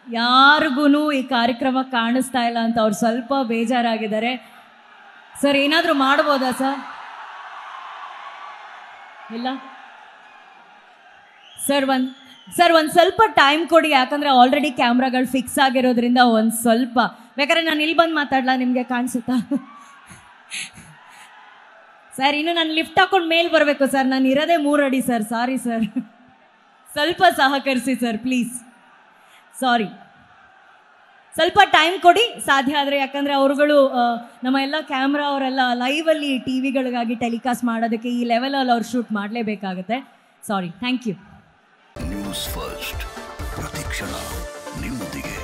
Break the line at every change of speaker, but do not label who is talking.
ಯಾರಿಗೂ ಈ ಕಾರ್ಯಕ್ರಮ ಕಾಣಿಸ್ತಾ ಇಲ್ಲ ಅಂತ ಅವ್ರು ಸ್ವಲ್ಪ ಬೇಜಾರಾಗಿದ್ದಾರೆ ಸರ್ ಏನಾದರೂ ಮಾಡ್ಬೋದಾ ಸರ್ ಇಲ್ಲ ಸರ್ ಒಂದು ಸರ್ ಒಂದು ಸ್ವಲ್ಪ ಟೈಮ್ ಕೊಡಿ ಯಾಕಂದರೆ ಆಲ್ರೆಡಿ ಕ್ಯಾಮ್ರಾಗಳು ಫಿಕ್ಸ್ ಆಗಿರೋದ್ರಿಂದ ಒಂದು ಸ್ವಲ್ಪ ಬೇಕಾದ್ರೆ ನಾನು ಇಲ್ಲಿ ಬಂದು ಮಾತಾಡ್ಲಾ ನಿಮಗೆ ಕಾಣಿಸುತ್ತಾ ಸರ್ ಇನ್ನು ನಾನು ಲಿಫ್ಟ್ ಹಾಕೊಂಡು ಮೇಲೆ ಬರಬೇಕು ಸರ್ ನಾನು ಇರೋದೇ ಮೂರು ಅಡಿ ಸರ್ ಸಾರಿ ಸರ್ ಸ್ವಲ್ಪ ಸಹಕರಿಸಿ ಸರ್ ಪ್ಲೀಸ್ ಸಾರಿ ಸ್ವಲ್ಪ ಟೈಮ್ ಕೊಡಿ ಸಾಧ್ಯ ಆದರೆ ಯಾಕಂದರೆ ಅವರುಗಳು ಆ, ನಮ್ಮ ಎಲ್ಲ ಕ್ಯಾಮ್ರಾ ಅವರೆಲ್ಲ ಲೈವಲ್ಲಿ ಟಿ ವಿಗಳಿಗಾಗಿ ಟೆಲಿಕಾಸ್ಟ್ ಮಾಡೋದಕ್ಕೆ ಈ ಲೆವೆಲಲ್ಲಿ ಅವ್ರು ಶೂಟ್ ಮಾಡಲೇಬೇಕಾಗುತ್ತೆ sorry thank you
News First ಪ್ರತಿಕ್ಷಣ ನಿಮ್ಮೊಂದಿಗೆ